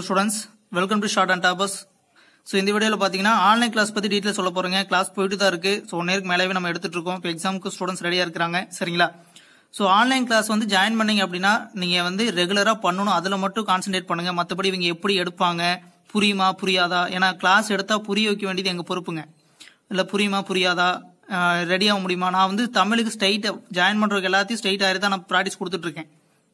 hello students welcome to short and toppers so இந்த வீடியோவில் பார்த்தீங்கன்னா ஆன்லைன் கிளாஸ் பற்றி டீட்டெயில் சொல்ல போகிறேங்க கிளாஸ் போயிட்டு தான் இருக்குது ஸோ ஒன் இயருக்கு மேலேவே நம்ம எடுத்துட்டு இருக்கோம் இப்போ எக்ஸாமுக்கு ஸ்டூடெண்ட்ஸ் ரெடியாக இருக்கிறாங்க சரிங்களா ஸோ ஆன்லைன் கிளாஸ் வந்து ஜாயின் பண்ணீங்க அப்படின்னா நீங்கள் வந்து ரெகுலராக பண்ணணும் அதில் மட்டும் கான்சென்ட்ரேட் பண்ணுங்கள் மற்றபடி இவங்க எப்படி எடுப்பாங்க புரியுமா புரியாதா ஏன்னா கிளாஸ் எடுத்தால் புரிய வைக்க வேண்டியது எங்கள் பொறுப்புங்க இல்லை புரியுமா புரியாதா ரெடி ஆக முடியுமா நான் வந்து தமிழுக்கு ஸ்ட்ரைட் ஜாயின் பண்ணுறதுக்கு எல்லாத்தையும் ஸ்ட்ரைட் ஆகி தான் நான் ப்ராக்டிஸ் கொடுத்துட்ருக்கேன்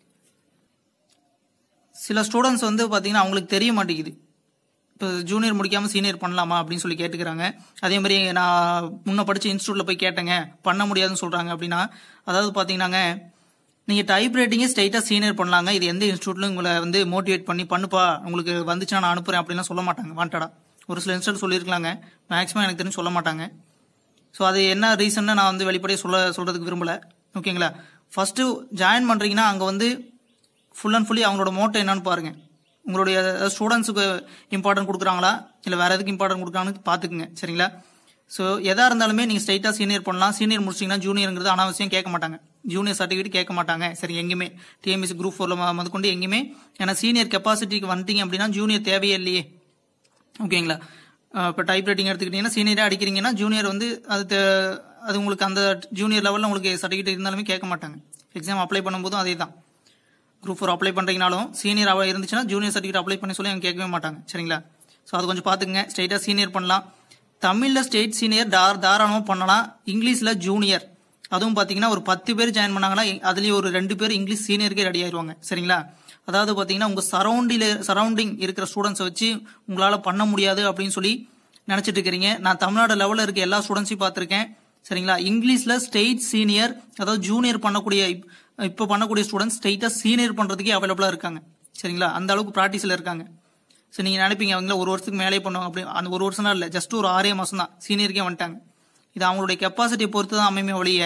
சில ஸ்டூடெண்ட்ஸ் வந்து பார்த்தீங்கன்னா அவங்களுக்கு தெரிய மாட்டேங்குது இப்போ ஜூனியர் முடிக்காம சீனியர் பண்ணலாமா அப்படின்னு சொல்லி கேட்டுக்கிறாங்க அதே மாதிரி நான் முன்ன படிச்ச இன்ஸ்டியூட்ல போய் கேட்டேங்க பண்ண முடியாதுன்னு சொல்றாங்க அப்படின்னா அதாவது பார்த்தீங்கன்னாங்க நீங்க டைப் ரைட்டிங்கே ஸ்ட்ரைட்டா சீனியர் பண்ணலாங்க இது எந்த இன்ஸ்டியூட்லும் உங்களை வந்து மோட்டிவேட் பண்ணி பண்ணுப்பா உங்களுக்கு வந்துச்சுன்னா நான் அனுப்புறேன் அப்படின்லாம் சொல்ல மாட்டாங்க வாண்டடா ஒரு சில இன்ஸ்டியூட் சொல்லியிருக்கலாங்க மேக்ஸிமம் எனக்கு தெரிஞ்சு சொல்ல மாட்டாங்க ஸோ அது என்ன ரீசன்னு நான் வந்து வெளிப்படையாக சொல்ல சொல்றதுக்கு விரும்பல ஓகேங்களா ஃபர்ஸ்ட் ஜாயின் பண்றீங்கன்னா அங்கே வந்து ஃபுல் அண்ட் ஃபுல்லி அவங்களோட மோட்டோ என்னன்னு பாருங்க உங்களுடைய ஸ்டூடெண்ட்ஸுக்கு இம்பார்ட்டன்ட் கொடுக்குறாங்களா இல்லை வேற எதுக்கு இம்பார்ட்டன்ட் கொடுக்குறாங்கன்னு பார்த்துக்குங்க சரிங்களா ஸோ எதா இருந்தாலுமே நீங்கள் ஸ்ட்ரைட்டாக சீனியர் பண்ணலாம் சீனியர் முடிச்சிங்கன்னா ஜூனியருங்கிறது அனாவசியம் கேட்க மாட்டாங்க ஜூனியர் சர்டிஃபிகேட் கேட்க மாட்டாங்க சரி எங்கேயுமே டிஎம்எஸ் குரூப் ஃபோரில் முதற்கொண்டு எங்கேயுமே ஏன்னா சீனியர் கெப்பாசிட்டிக்கு வந்துட்டீங்க அப்படின்னா ஜூனியர் தேவையே இல்லையே ஓகேங்களா இப்போ டைப் ரைட்டிங் எடுத்துக்கிட்டீங்கன்னா சீனியராக அடிக்கிறீங்கன்னா ஜூனியர் வந்து அது தே- அது உங்களுக்கு அந்த ஜூனியர் லெவலில் உங்களுக்கு சர்டிஃபிகேட் இருந்தாலுமே கேட்க மாட்டாங்க எக்ஸாம் அப்ளை பண்ணும்போதும் அதே தான் குரூப் ஃபோர் அப்ளை பண்ணுறீங்கனாலும் சீனியர் அவ இருந்துச்சுன்னா ஜூனியர் சர்டிஃபிகேட் அப்ளை பண்ணி சொல்லி அவங்க கேட்கவே மாட்டாங்க சரிங்களா ஸோ அது கொஞ்சம் பார்த்துக்குங்க ஸ்ட்ரைட்டாக சீனியர் பண்ணலாம் தமிழில் ஸ்டேட் சீனியர் தார் தாராளமாக பண்ணலாம் இங்கிலீஷில் ஜூனியர் அதுவும் பார்த்தீங்கன்னா ஒரு பத்து பேர் ஜாயின் பண்ணாங்கன்னா அதுலேயும் ஒரு ரெண்டு பேர் இங்கிலீஷ் சீனியருக்கே ரெடி ஆயிடுவாங்க சரிங்களா அதாவது பார்த்தீங்கன்னா உங்கள் சரௌண்டில் சரௌண்டிங் இருக்கிற ஸ்டூடெண்ட்ஸை வச்சு உங்களால் பண்ண முடியாது அப்படின்னு சொல்லி நினச்சிட்டு இருக்கிறீங்க நான் தமிழ்நாடு லெவலில் இருக்க எல்லா ஸ்டூடெண்ட்ஸையும் பார்த்துருக்கேன் சரிங்களா இங்கிலீஷ்ல ஸ்டேட் சீனியர் அதாவது ஜூனியர் பண்ணக்கூடிய இப்- இப்போ பண்ணக்கூடிய ஸ்டூடெண்ட்ஸ் ஸ்ட்ரெயிட்டாக சீனியர் பண்றதுக்கே அவைலபிளா இருக்காங்க சரிங்களா அந்த அளவுக்கு ப்ராக்டிஸ்ல இருக்காங்க ஸோ நீங்க நினைப்பீங்க அவங்கள ஒரு வருஷத்துக்கு மேலே பண்ணுவாங்க அப்படி அந்த ஒரு வருஷம்லாம் இல்லை ஜஸ்ட் ஒரு ஆறே மாசம் தான் சீனியருக்கே வந்துட்டாங்க இது அவங்களுடைய கெப்பாசிட்டியை பொறுத்து தான் அமையுமே ஒழிய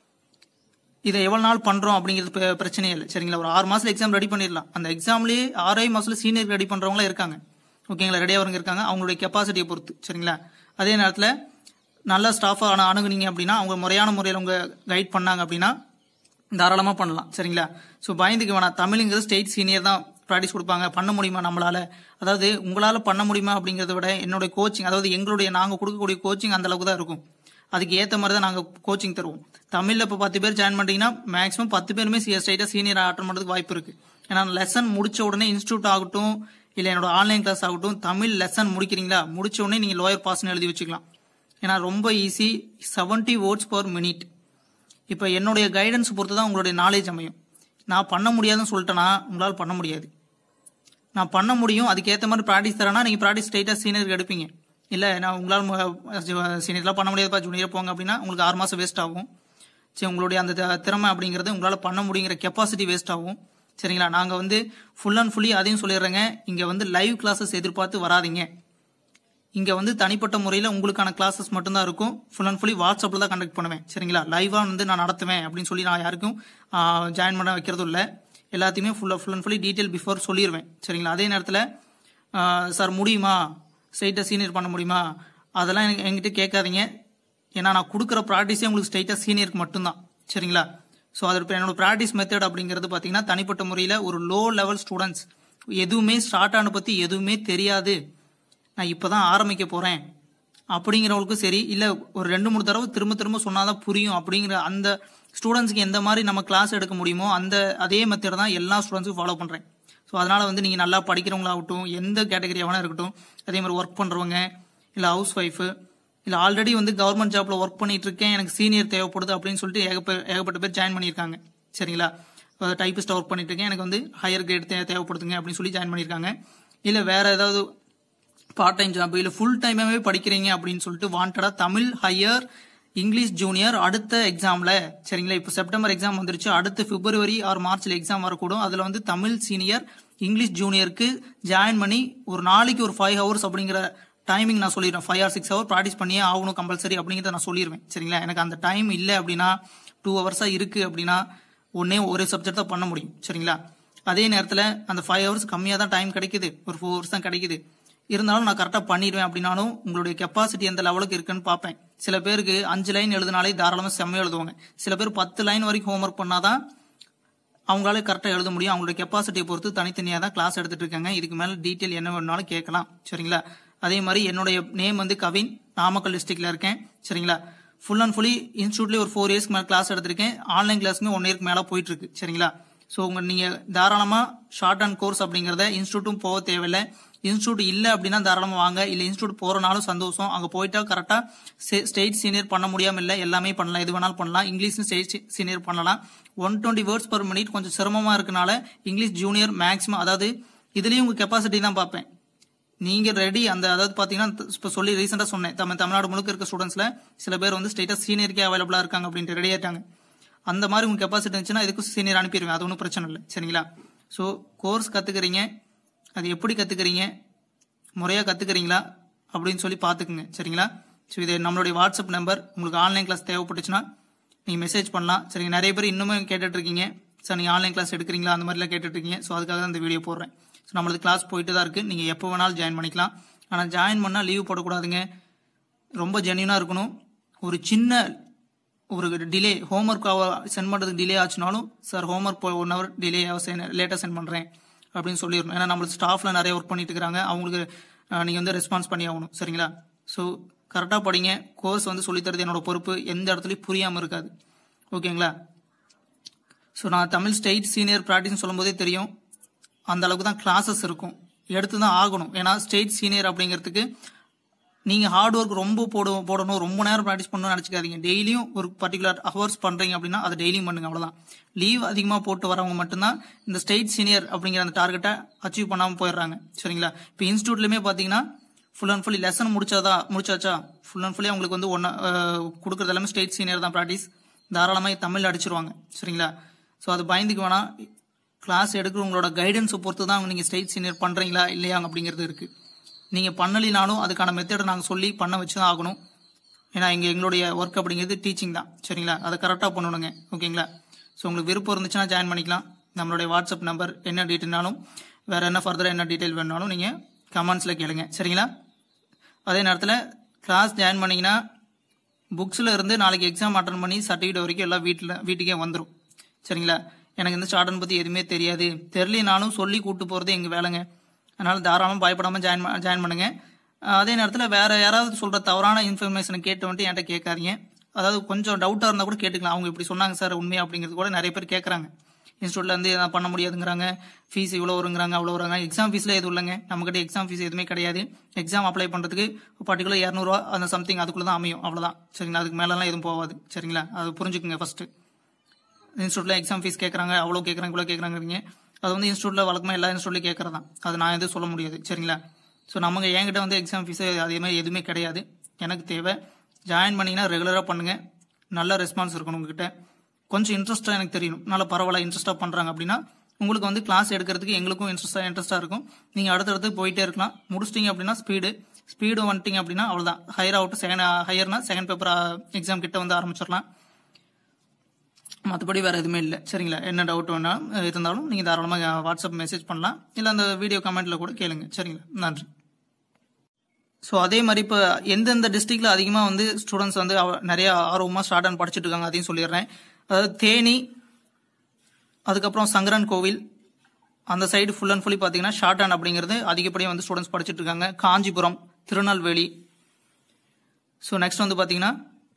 இதை எவ்வளவு நாள் பண்றோம் அப்படிங்கிறது பெ- பிரச்சனையே இல்லை சரிங்களா ஒரு ஆறு மாசத்துல எக்ஸாம் ரெடி பண்ணிடலாம் அந்த எக்ஸாம்லயே ஆறே மாசத்துல சீனியர் ரெடி பண்றவங்களும் இருக்காங்க ஓகேங்களா ரெடியாகிறவங்க இருக்காங்க அவங்களுடைய கெப்பாசிட்டியை பொறுத்து சரிங்களா அதே நேரத்தில் நல்ல ஸ்டாஃபாக அணுகுனீங்க அப்படின்னா அவங்க முறையான முறையில் உங்க கைட் பண்ணாங்க அப்படின்னா தாராளமாக பண்ணலாம் சரிங்களா ஸோ பயந்துக்க வேணாம் தமிழுங்கிறது ஸ்டேட் சீனியர் தான் ப்ராக்டிஸ் கொடுப்பாங்க பண்ண முடியுமா நம்மளால அதாவது உங்களால் பண்ண முடியுமா அப்படிங்கிறத விட என்னுடைய கோச்சிங் அதாவது எங்களுடைய நாங்கள் கொடுக்கக்கூடிய கோச்சிங் அந்த அளவுக்கு தான் இருக்கும் அதுக்கு ஏற்ற மாதிரி தான் நாங்கள் கோச்சிங் தருவோம் தமிழில் இப்போ பத்து பேர் ஜாயின் பண்ணிட்டீங்கன்னா மேக்ஸிமம் பத்து பேருமே ஸ்ட்ரைட்டாக சீனியர் அட்டன் பண்ணுறதுக்கு வாய்ப்பு இருக்கு ஏன்னா லெசன் முடிச்ச உடனே இன்ஸ்டியூட் ஆகட்டும் இல்லை என்னோட ஆன்லைன் கிளாஸ் ஆகட்டும் தமிழ் லெசன் முடிக்கிறீங்களா முடிச்ச உடனே நீங்கள் லோயர் பாஸ்னு எழுதி வச்சுக்கலாம் ஏன்னா ரொம்ப ஈஸி 70 வேர்ட்ஸ் பர் மினிட் இப்போ என்னுடைய கைடன்ஸ் பொறுத்து தான் உங்களுடைய நாலேஜ் அமையும் நான் பண்ண முடியாதுன்னு சொல்லிட்டேன்னா உங்களால் பண்ண முடியாது நான் பண்ண முடியும் அதுக்கேற்ற மாதிரி ப்ராக்டிஸ் தரேன்னா நீங்கள் ப்ராக்டிஸ் ஸ்ட்ரைட்டாக சீனியருக்கு எடுப்பீங்க இல்லை நான் உங்களால் சீனியர்லாம் பண்ண முடியாதுப்பா ஜூனியர் போங்க அப்படின்னா உங்களுக்கு ஆறு மாதம் வேஸ்ட் ஆகும் சரி உங்களுடைய அந்த த- திறமை அப்படிங்கிறது உங்களால் பண்ண முடியுங்கிற கெப்பாசிட்டி வேஸ்ட் ஆகும் சரிங்களா நாங்கள் வந்து ஃபுல் அண்ட் ஃபுல்லி அதையும் சொல்லிடுறேங்க இங்கே வந்து லைவ் கிளாஸஸ் எதிர்பார்த்து வராதீங்க இங்க வந்து தனிப்பட்ட முறையில் உங்களுக்கான கிளாஸஸ் மட்டும்தான் இருக்கும் ஃபுல் அண்ட் ஃபுல்லி வாட்ஸ்அப்பில் தான் கண்டக்ட் பண்ணுவேன் சரிங்களா லைவாக வந்து நான் நடத்துவேன் அப்படின்னு சொல்லி நான் யாருக்கும் ஜாயின் பண்ண வைக்கிறதும் இல்லை எல்லாத்தையுமே ஃபுல்லாக full and fully detail before சொல்லிடுவேன் சரிங்களா அதே நேரத்தில் சார் முடியுமா ஸ்ட்ரைட்டாக சீனியர் பண்ண முடியுமா அதெல்லாம் எனக்கு என்கிட்ட கேட்காதீங்க ஏன்னா நான் கொடுக்குற ப்ராக்டிஸே உங்களுக்கு ஸ்ட்ரைட்டாக சீனியருக்கு மட்டும்தான் சரிங்களா ஸோ அது இப்போ என்னோட ப்ராக்டிஸ் மெத்தட் அப்படிங்கிறது பார்த்தீங்கன்னா தனிப்பட்ட முறையில் ஒரு லோ லெவல் ஸ்டூடெண்ட்ஸ் எதுவுமே ஸ்டார்ட் ஆன பற்றி எதுவுமே தெரியாது நான் இப்பதான் ஆரம்பிக்க போறேன் அப்படிங்கிறவங்களுக்கும் சரி இல்ல ஒரு ரெண்டு மூணு தடவை திரும்ப திரும்ப சொன்னாதான் புரியும் அப்படிங்கிற அந்த ஸ்டூடெண்ட்ஸ்க்கு எந்த மாதிரி நம்ம கிளாஸ் எடுக்க முடியுமோ அந்த அதே மெத்தட் தான் எல்லா ஸ்டூடெண்ட்ஸுக்கும் ஃபாலோ பண்றேன் ஸோ அதனால வந்து நீங்க நல்லா படிக்கிறவங்களாகட்டும் எந்த கேட்டகரி வேணா இருக்கட்டும் அதே மாதிரி ஒர்க் பண்றவங்க இல்ல ஹவுஸ் ஒய்ஃபு இல்ல ஆல்ரெடி வந்து கவர்மெண்ட் ஜாப்ல ஒர்க் பண்ணிட்டு இருக்கேன் எனக்கு சீனியர் தேவைப்படுது அப்படின்னு சொல்லிட்டு ஏகப்ப ஏகப்பட்ட பேர் ஜாயின் பண்ணியிருக்காங்க சரிங்களா டைப்பிஸ்டா ஒர்க் பண்ணிட்டு இருக்கேன் எனக்கு வந்து ஹையர் கிரேட் தேவைப்படுதுங்க அப்படின்னு சொல்லி ஜாயின் பண்ணியிருக்காங்க இல்ல வேற ஏதாவது பார்ட் டைம் ஜாப் இல்லை ஃபுல் டைமாகவே படிக்கிறீங்க அப்படின்னு சொல்லிட்டு வாண்டடா தமிழ் ஹையர் இங்கிலீஷ் ஜூனியர் அடுத்த எக்ஸாம்ல சரிங்களா இப்போ செப்டம்பர் எக்ஸாம் வந்துருச்சு அடுத்த பிப்ரவரி ஆர் மார்ச்ல எக்ஸாம் வரக்கூடும் அதுல வந்து தமிழ் சீனியர் இங்கிலீஷ் ஜூனியருக்கு ஜாயின் பண்ணி ஒரு நாளைக்கு ஒரு ஃபைவ் ஹவர்ஸ் அப்படிங்கிற டைமிங் நான் சொல்லிடுறேன் five or six hour practice பண்ணியே ஆகணும் கம்பல்சரி அப்படிங்கிறத நான் சொல்லிடுவேன் சரிங்களா எனக்கு அந்த டைம் இல்லை அப்படின்னா டூ ஹவர்ஸா இருக்கு அப்படின்னா ஒன்னே ஒரு சப்ஜெக்ட் தான் பண்ண முடியும் சரிங்களா அதே நேரத்தில் அந்த ஃபைவ் ஹவர்ஸ் கம்மியாக தான் டைம் கிடைக்குது ஒரு ஃபோர் ஹவர்ஸ் தான் கிடைக்குது இருந்தாலும் நான் கரெக்டாக பண்ணிடுவேன் அப்படின்னாலும் உங்களுடைய கெப்பாசிட்டி எந்த லெவலுக்கு இருக்குன்னு பார்ப்பேன் சில பேருக்கு அஞ்சு லைன் எழுதினாலே தாராளமாக செம்ம எழுதுவாங்க சில பேர் பத்து லைன் வரைக்கும் ஹோம்ஒர்க் பண்ணாதான் அவங்களால கரெக்டாக எழுத முடியும் அவங்களோட கெப்பாசிட்டியை பொறுத்து தனித்தனியாக தான் கிளாஸ் எடுத்துட்டு இருக்காங்க இதுக்கு மேலே டீட்டெயில் என்ன வேணும்னாலும் கேட்கலாம் சரிங்களா அதே மாதிரி என்னுடைய நேம் வந்து கவின் நாமக்கல் டிஸ்ட்ரிக்ட்ல இருக்கேன் சரிங்களா ஃபுல் அண்ட் ஃபுல்லி இன்ஸ்டியூட்லேயே ஒரு ஃபோர் இயர்ஸ்க்கு மேலே கிளாஸ் எடுத்திருக்கேன் ஆன்லைன் கிளாஸ்மே ஒன் இயர்க்கு மேலே போயிட்டு இருக்கு சரிங்களா ஸோ உங்க நீங்க தாராளமா ஷார்ட் அண்ட் கோர்ஸ் அப்படிங்கறத இன்ஸ்டியூட்டும் போக தேவையில்லை இன்ஸ்டியூட் இல்ல அப்படின்னா தாராளமா வாங்க இல்ல இன்ஸ்டியூட் போறனாலும் சந்தோஷம் அங்க போயிட்டா கரெக்டா ஸ்டேட் சீனியர் பண்ண முடியாம இல்ல எல்லாமே பண்ணலாம் எது வேணாலும் பண்ணலாம் இங்கிலீஷ் ஸ்டேட் சீனியர் பண்ணலாம் one twenty words per minute கொஞ்சம் சிரமமா இருக்கனால இங்கிலீஷ் ஜூனியர் மேக்ஸிமம் அதாவது இதுலயும் உங்க கெப்பாசிட்டி தான் பார்ப்பேன் நீங்க ரெடி அந்த அதாவது பாத்தீங்கன்னா இப்ப சொல்லி ரீசெண்டா சொன்னேன் தமிழ் தமிழ்நாடு முழுக்க இருக்க ஸ்டூடெண்ட்ஸ்ல சில பேர் வந்து ஸ்டேட்டா சீனியருக்கே அவைலபிளா இருக்காங்க அப்படின்ட்டு ரெடி ஆயிட்டாங்க அந்த மாதிரி உங்க கெப்பாசிட்டி இருந்துச்சுன்னா இதுக்கு சீனியர் அனுப்பிடுவேன் அது ஒன்றும் பிரச்சனை இல்லை சரிங்களா ஸோ கோர்ஸ் கத்துக்கிறீங்க அது எப்படி கத்துக்கிறீங்க முறையா கத்துக்கிறீங்களா அப்படின்னு சொல்லி பாத்துக்குங்க சரிங்களா ஸோ இது நம்மளுடைய வாட்ஸ்அப் நம்பர் உங்களுக்கு ஆன்லைன் கிளாஸ் தேவைப்பட்டுச்சுன்னா நீங்க மெசேஜ் பண்ணலாம் சரிங்க நிறைய பேர் இன்னுமே கேட்டுட்டு இருக்கீங்க சார் நீங்க ஆன்லைன் கிளாஸ் எடுக்கிறீங்களா அந்த மாதிரிலாம் கேட்டுட்டு இருக்கீங்க ஸோ அதுக்காக தான் இந்த வீடியோ போடுறேன் ஸோ நம்மளது கிளாஸ் போயிட்டு தான் இருக்கு நீங்க எப்போ வேணாலும் ஜாயின் பண்ணிக்கலாம் ஆனால் ஜாயின் பண்ணா லீவ் போடக்கூடாதுங்க ரொம்ப ஜென்யூனா இருக்கணும் ஒரு சின்ன ஒரு டிலே ஹோம்ஒர்க் சென்ட் பண்ணுறதுக்கு டிலே ஆச்சுனாலும் sir homework one hour delay லேட்டாக சென்ட் பண்ணுறேன் அப்படின்னு சொல்லிடணும் ஏன்னா நம்மளுக்கு ஸ்டாஃப்ல நிறைய ஒர்க் பண்ணிட்டு இருக்காங்க அவங்களுக்கு அஹ், நீங்க வந்து ரெஸ்பான்ஸ் பண்ணி ஆகணும் சரிங்களா ஸோ கரெக்டாக படிங்க கோர்ஸ் வந்து சொல்லித்தரது என்னோட பொறுப்பு எந்த இடத்துலையும் புரியாமல் இருக்காது ஓகேங்களா ஸோ நான் தமிழ் ஸ்டேட் சீனியர் ப்ராக்டிஸ் சொல்லும்போதே தெரியும் அந்த அளவுக்கு தான் கிளாஸஸ் இருக்கும் எடுத்து தான் ஆகணும் ஏன்னா ஸ்டேட் சீனியர் அப்படிங்கிறதுக்கு நீங்க ஹார்ட் ஒர்க் ரொம்ப போடு போடணும் ரொம்ப நேரம் ப்ராக்டிஸ் பண்ணணும்னு நினச்சிக்காதீங்க டெய்லியும் ஒரு பர்டிகுலர் ஹவர்ஸ் பண்றீங்க அப்படின்னா அதை டெய்லியும் பண்ணுங்க அவ்வளவுதான் லீவ் அதிகமாக போட்டு வரவங்க மட்டும்தான் இந்த ஸ்டேட் சீனியர் அப்படிங்கிற அந்த டார்கெட்டை அச்சீவ் பண்ணாமல் போயிடுறாங்க சரிங்களா இப்போ இன்ஸ்டியூட்லயுமே பார்த்தீங்கன்னா ஃபுல் அண்ட் ஃபுல்லி லெசன் முடிச்சாதா முடிச்சாச்சா ஃபுல் அண்ட் ஃபுல்லி அவங்களுக்கு வந்து ஒன்று கொடுக்குறது எல்லாமே ஸ்டேட் சீனியர் தான் ப்ராக்டிஸ் தாராளமாக தமிழ் அடிச்சிருவாங்க சரிங்களா ஸோ அது பயந்துக்கு வேணாம் கிளாஸ் எடுக்கிறவங்களோட கைடன்ஸை பொறுத்து தான் நீங்கள் ஸ்டேட் சீனியர் பண்ணுறீங்களா இல்லையா அப்படிங்கிறது இருக்குது நீங்கள் பண்ணலினாலும் அதுக்கான மெத்தடை நாங்கள் சொல்லி பண்ண வச்சு தான் ஆகணும் ஏன்னா இங்கே எங்களுடைய ஒர்க் அப்படிங்கிறது டீச்சிங் தான் சரிங்களா அதை கரெக்டாக பண்ணணுங்க ஓகேங்களா ஸோ உங்களுக்கு விருப்பம் இருந்துச்சுன்னா ஜாயின் பண்ணிக்கலாம் நம்மளுடைய வாட்ஸ்அப் நம்பர் என்ன டீட்டெயில்னாலும் வேற என்ன ஃபர்தராக என்ன டீட்டெயில் வேணுனாலும் நீங்கள் கமெண்ட்ஸில் கேளுங்க சரிங்களா அதே நேரத்தில் கிளாஸ் ஜாயின் பண்ணீங்கன்னா புக்ஸில் இருந்து நாளைக்கு எக்ஸாம் அட்டன் பண்ணி சர்டிஃபிகேட் வரைக்கும் எல்லாம் வீட்டில் வீட்டுக்கே வந்துடும் சரிங்களா எனக்கு இந்த ஸ்டார்டன் பற்றி எதுவுமே தெரியாது தெரியலனாலும் சொல்லி கூட்டு போகிறது எங்கள் வேலைங்க அதனால தாராளமாக பயப்படாமல் ஜாயின் ஜாயின் பண்ணுங்க அஹ் அதே நேரத்தில் வேற யாராவது சொல்கிற தவறான இன்ஃபர்மேஷனை கேட்டு வந்துட்டு என்கிட்ட கேட்காதீங்க அதாவது கொஞ்சம் டவுட்டாக இருந்தால் கூட கேட்டுக்கலாம் அவங்க இப்படி சொன்னாங்க சார் உண்மையா அப்படிங்கிறது கூட நிறைய பேர் கேட்குறாங்க இன்ஸ்டியூட்ல இருந்து இதை பண்ண முடியாதுங்கிறாங்க ஃபீஸ் இவ்வளோ வருங்கிறாங்க அவ்வளோ வராங்க எக்ஸாம் ஃபீஸ்ல எதுவும் இல்லைங்க நம்மகிட்ட எக்ஸாம் ஃபீஸ் எதுவுமே கிடையாது எக்ஸாம் அப்ளை பண்ணுறதுக்கு பர்டிகுலர் இரநூறுவா அந்த சம்திங் அதுக்குள்ள தான் அமையும் அவ்வளோதான் சரிங்களா அதுக்கு மேலெல்லாம் எதுவும் போகாது சரிங்களா அது புரிஞ்சுக்குங்க ஃபர்ஸ்ட் இன்ஸ்டியூட்ல எக்ஸாம் ஃபீஸ் கேட்குறாங்க அவ்வளோ கேட்குறாங்க இவ்வளோ கேட்குறாங்கிறீங்க அது வந்து இன்ஸ்டியூட்ல வழக்கமாக எல்லா இன்ஸ்டியூட்லையும் கேட்கறது தான் அது நான் எதுவும் சொல்ல முடியாது சரிங்களா ஸோ நமக்கு என்கிட்ட வந்து எக்ஸாம் ஃபீஸ் அதே மாதிரி எதுவுமே கிடையாது எனக்கு தேவை ஜாயின் பண்ணீங்கன்னா ரெகுலராக பண்ணுங்க நல்ல ரெஸ்பான்ஸ் இருக்கணும் உங்ககிட்ட கொஞ்சம் இன்ட்ரெஸ்ட்டாக எனக்கு தெரியணும் நல்ல பரவாயில்ல இன்ட்ரெஸ்ட்டாக பண்ணுறாங்க அப்படின்னா உங்களுக்கு வந்து கிளாஸ் எடுக்கிறதுக்கு எங்களுக்கும் இன்ட்ரெஸ்டாக இன்ட்ரெஸ்ட்டாக இருக்கும் நீங்கள் அடுத்தடுத்து போயிட்டே இருக்கலாம் முடிச்சிட்டீங்க அப்படின்னா ஸ்பீடு ஸ்பீடு வந்துட்டீங்க அப்படின்னா அவ்வளோதான் ஹையர் அவுட் செகண்ட் ஹையர்னா செகண்ட் பேப்பர் எக்ஸாம் கிட்ட வந்து ஆரம்பிச்சிடலாம் மற்றபடி வேற எதுவுமே இல்லை சரிங்களா என்ன டவுட் வேணாலும் இருந்தாலும் நீங்கள் தாராளமாக வாட்ஸ்அப் மெசேஜ் பண்ணலாம் இல்லை அந்த வீடியோ கமெண்ட்ல கூட கேளுங்க சரிங்களா நன்றி ஸோ அதே மாதிரி இப்போ எந்தெந்த டிஸ்ட்ரிக்ட்ல அதிகமாக வந்து ஸ்டூடெண்ட்ஸ் வந்து அவ- நிறைய ஆர்வமாக ஸ்டார்ட் அண்ட் படிச்சுட்டு இருக்காங்க அதையும் சொல்லிடுறேன் அதாவது தேனி அதுக்கப்புறம் சங்கரன் கோவில் அந்த சைடு ஃபுல் அண்ட் ஃபுல்லி பார்த்தீங்கன்னா ஷார்ட் ஹேண்ட் அப்படிங்கிறது அதிகப்படியாக வந்து ஸ்டூடெண்ட்ஸ் படிச்சுட்டு இருக்காங்க காஞ்சிபுரம் திருநெல்வேலி ஸோ நெக்ஸ்ட் வந்து பார்த்தீங்கன்னா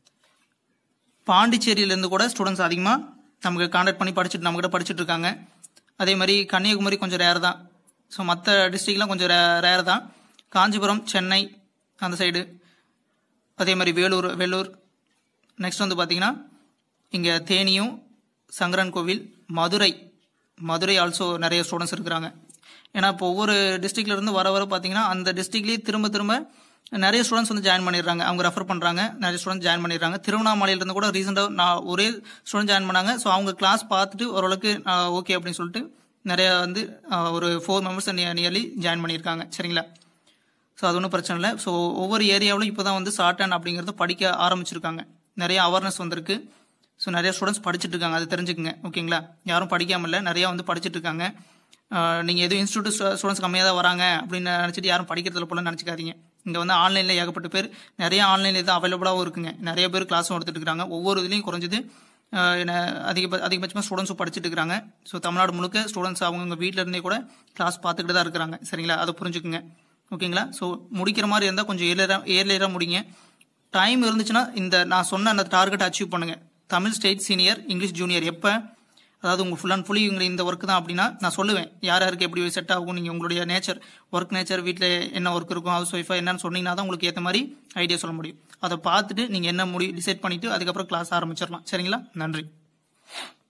பாண்டிச்சேரியிலேருந்து கூட ஸ்டூடெண்ட்ஸ் அதிகமாக நமக்கு காண்டாக்ட் பண்ணி படிச்சுட்டு நம்மகிட்ட படிச்சுட்டு இருக்காங்க அதே மாதிரி கன்னியாகுமரி கொஞ்சம் ரேர் தான் ஸோ மற்ற டிஸ்ட்ரிக்ட்லாம் கொஞ்சம் ரேர் தான் காஞ்சிபுரம் சென்னை அந்த சைடு அதே மாதிரி வேலூர் வேலூர் நெக்ஸ்ட் வந்து பார்த்தீங்கன்னா இங்கே தேனியும் சங்கரன் கோவில் மதுரை மதுரை ஆல்சோ நிறைய ஸ்டூடெண்ட்ஸ் இருக்கிறாங்க ஏன்னா இப்போ ஒவ்வொரு டிஸ்ட்ரிக்ட்ல இருந்து வர வர பார்த்தீங்கன்னா அந்த டிஸ்ட்ரிக்ட்லேயே திரும்ப திரும்ப நிறைய ஸ்டூடெண்ட்ஸ் வந்து ஜாயின் பண்ணிடுறாங்க அவங்க ரெஃபர் பண்ணுறாங்க நிறைய ஸ்டூடெண்ட்ஸ் ஜாயின் பண்ணிடுறாங்க திருவண்ணாமலையிலேருந்து கூட ரீசெண்டாக நான் ஒரே ஸ்டூடெண்ட் ஜாயின் பண்ணாங்க ஸோ அவங்க கிளாஸ் பார்த்துட்டு ஓரளவுக்கு ஓகே அப்படின்னு சொல்லிட்டு நிறைய வந்து ஆஹ், ஒரு ஃபோர் மெம்பர்ஸ் நியர்லி ஜாயின் பண்ணியிருக்காங்க சரிங்களா ஸோ அது ஒன்றும் பிரச்சனை இல்லை ஸோ ஒவ்வொரு ஏரியாவிலும் இப்போ தான் வந்து ஷார்ட் ஹேண்ட் அப்படிங்கிறத படிக்க ஆரம்பிச்சிருக்காங்க நிறைய அவேர்னஸ் வந்திருக்கு ஸோ நிறைய ஸ்டூடெண்ட்ஸ் படிச்சுட்டு இருக்காங்க அது தெரிஞ்சுக்குங்க ஓகேங்களா யாரும் படிக்காம இல்லை நிறைய வந்து படிச்சுட்டு இருக்காங்க நீங்கள் எதுவும் இன்ஸ்டியூட் ஸ்டூடெண்ட்ஸ் கம்மியாக தான் வராங்க அப்படின்னு நினச்சிட்டு யாரும் படிக்கிறதுல போல நினச்சிக்காதீங்க இங்கே வந்து ஆன்லைனில் ஏகப்பட்ட பேர் நிறைய ஆன்லைனில் தான் அவைலபிளாகவும் இருக்குங்க நிறைய பேர் கிளாஸும் எடுத்துட்டு இருக்காங்க ஒவ்வொரு இதுலையும் குறைஞ்சது அஹ், என்ன அதிக அதிகபட்சமாக ஸ்டூடெண்ட்ஸும் படிச்சுட்டு இருக்கிறாங்க ஸோ தமிழ்நாடு முழுக்க ஸ்டூடெண்ட்ஸ் அவங்கவுங்க வீட்டில் இருந்தே கூட கிளாஸ் பார்த்துக்கிட்டு தான் இருக்கிறாங்க சரிங்களா அதை புரிஞ்சுக்குங்க ஓகேங்களா ஸோ முடிக்கிற மாதிரி இருந்தால் கொஞ்சம் ஏர்லியராக ஏர்லியராக முடிங்க டைம் இருந்துச்சுன்னா இந்த நான் சொன்ன அந்த டார்கெட் அச்சீவ் பண்ணுங்க Tamil state senior English junior எப்போ அதாவது உங்க ஃபுல் அண்ட் ஃபுல்லி இவங்க இந்த ஒர்க் தான் அப்படின்னா நான் சொல்லுவேன் யார் யாருக்கு எப்படி செட் ஆகும் நீங்கள் உங்களுடைய நேச்சர் ஒர்க் நேச்சர் வீட்டில் என்ன ஒர்க் இருக்கும் ஹவுஸ் ஒய்ஃபா என்னன்னு சொன்னீங்கன்னா தான் உங்களுக்கு ஏற்ற மாதிரி ஐடியா சொல்ல முடியும் அதை பார்த்துட்டு நீங்கள் என்ன முடி டிசைட் பண்ணிட்டு அதுக்கப்புறம் கிளாஸ் ஆரம்பிச்சிடலாம் சரிங்களா நன்றி